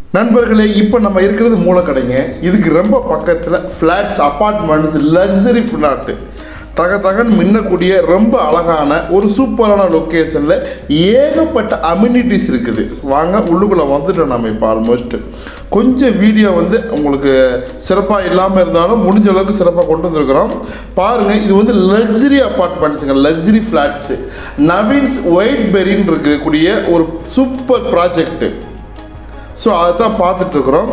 நண்பர்களே இப்போ நம்ம இருக்கிறது மூலக்கடைங்க இதுக்கு ரொம்ப பக்கத்தில் ஃப்ளாட்ஸ் அப்பார்ட்மெண்ட்ஸ் லக்ஸரி ஃப்ளாட்டு தக தகன் மின்னக்கூடிய ரொம்ப அழகான ஒரு சூப்பரான லொக்கேஷனில் ஏகப்பட்ட அம்யூனிட்டிஸ் இருக்குது வாங்க உள்ளுக்குள்ளே வந்துட்டோம் நம்ம இப்போ ஆல்மோஸ்ட் கொஞ்சம் வீடியோ வந்து உங்களுக்கு சிறப்பாக இல்லாமல் இருந்தாலும் முடிஞ்ச அளவுக்கு சிறப்பாக கொண்டு வந்திருக்கிறோம் பாருங்கள் இது வந்து லக்ஸரி அப்பார்ட்மெண்ட்ஸுங்க லக்ஸரி ஃப்ளாட்ஸு நவீன்ஸ் ஒயிட் பெரின்னு இருக்கக்கூடிய ஒரு சூப்பர் ப்ராஜெக்ட்டு ஸோ அதை தான் பார்த்துட்ருக்குறோம்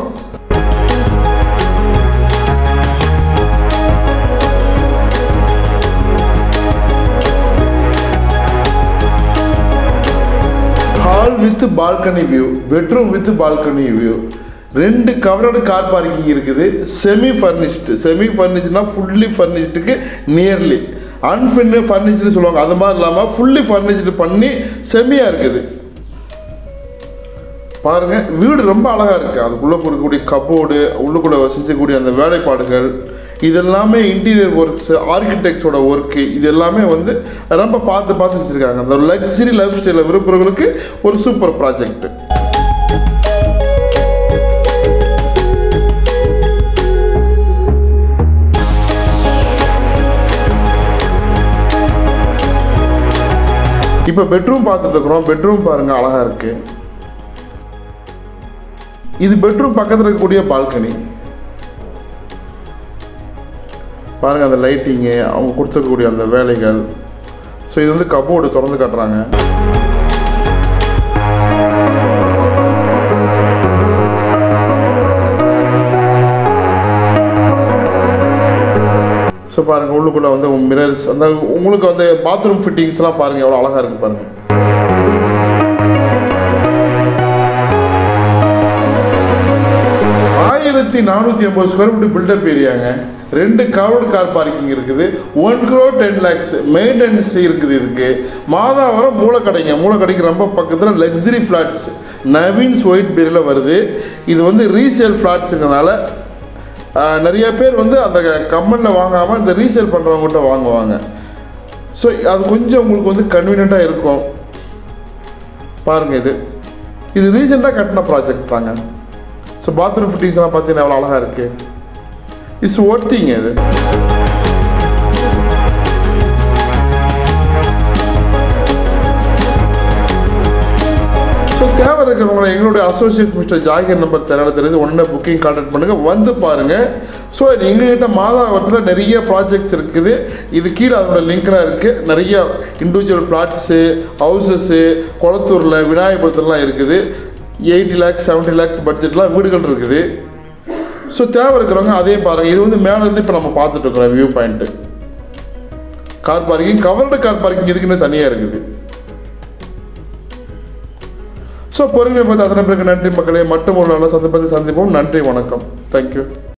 hall with balcony view bedroom with balcony view ரெண்டு கவர்டு கார் பார்க்கிங் இருக்குது செமி ஃபர்னிஷ்டு செமி ஃபர்னிஷ்ட்னா ஃபுல்லி ஃபர்னிஷ்டுக்கு நியர்லி அன்ஃபின்னு ஃபர்னிஷ்டு சொல்லுவாங்க அது மாதிரி இல்லாமல் ஃபுல்லி ஃபர்னிஷ்டு பண்ணி செமியாக இருக்குது பாருங்க வீடு ரொம்ப அழகாக இருக்குது அதுக்குள்ளே இருக்கக்கூடிய கபோர்டு உள்ளுக்குள்ளே செஞ்சக்கூடிய அந்த வேலைப்பாடுகள் இதெல்லாமே இன்டீரியர் ஒர்க்ஸ் ஆர்கிடெக்ட்ஸோட ஒர்க்கு இது எல்லாமே வந்து ரொம்ப பார்த்து பார்த்து வச்சுருக்காங்க அந்த லக்ஸரி லைஃப் ஸ்டைலை விரும்புகிறவங்களுக்கு ஒரு சூப்பர் ப்ராஜெக்ட் இப்போ பெட்ரூம் பார்த்துட்டு இருக்கிறோம் பெட்ரூம் பாருங்கள் அழகாக இருக்குது இது பெட்ரூம் பக்கத்தில் இருக்கக்கூடிய பால்கனி பாருங்கள் அந்த லைட்டிங்கு அவங்க கொடுத்துருக்கக்கூடிய அந்த வேலைகள் ஸோ இது வந்து கபோர்டு திறந்து காட்டுறாங்க ஸோ பாருங்கள் உள்ளுக்குள்ளே வந்து மிரர்ஸ் அந்த உங்களுக்கு அந்த பாத்ரூம் ஃபிட்டிங்ஸ்லாம் பாருங்கள் எவ்வளோ அழகாக இருக்குது பாருங்கள் ஆயிரத்தி நானூற்றி ஐம்பது ஸ்கொயர் ஃபீட் பில்டப் ஏரியாங்க ரெண்டு கவர்டு கார் பார்க்கிங் இருக்குது one crore ten lakhs maintenance இருக்குது இதுக்கு மாதாவரம் மூலக்கடைங்க மூலக்கடைக்கு ரொம்ப பக்கத்தில் லக்ஸரி ஃப்ளாட்ஸ் நவீன்ஸ் ஒயிட் பேரில் வருது இது வந்து ரீசேல் ஃப்ளாட்ஸுங்கிறனால நிறைய பேர் வந்து அந்த கம்மனில் வாங்காமல் இந்த ரீசேல் பண்ணுறவங்ககிட்ட வாங்குவாங்க ஸோ அது கொஞ்சம் உங்களுக்கு வந்து கன்வீனியண்ட்டாக இருக்கும் பாருங்கள் இது இது ரீசெண்டாக கட்டின ப்ராஜெக்ட் தாங்க ஸோ பாத்ரூம் ஃபிட்டிங்ஸ்லாம் பார்த்தீங்கன்னா எவ்வளோ அழகாக இருக்குது இட்ஸ் ஒர்த்திங்க இது ஸோ தேவை இருக்கிறவங்களை எங்களுடைய அசோசியேட் மிஸ்டர் ஜாகிர் நம்பர் தெரியல தெரியுது உடனே புக்கிங் கான்டாக்ட் பண்ணுங்கள் வந்து பாருங்கள் ஸோ எங்ககிட்ட மாதாவரத்தில் நிறைய ப்ராஜெக்ட்ஸ் இருக்குது இது கீழே அதோட லிங்க்லாம் இருக்குது நிறைய இண்டிவிஜுவல் பிளாட்ஸு ஹவுசஸ்ஸு குளத்தூரில் விநாயகபுரத்துலலாம் இருக்குது எயிட்டி லேக்ஸ் செவன்ட்டி லேக்ஸ் பட்ஜெட்லாம் வீடுகள் இருக்குது ஸோ தேவை இருக்கிறவங்க அதையும் பாருங்கள் இது வந்து மேலேருந்து இப்போ நம்ம பார்த்துட்டு இருக்கிறோம் view point car parking covered car parking இதுக்குன்னு தனியாக இருக்குது ஸோ பொறுமையை பார்த்து அத்தனை பேருக்கு நன்றி மக்களே மட்டும் ஒரு நல்ல சந்தர்ப்பத்தை சந்திப்போம் நன்றி வணக்கம் தேங்க்யூ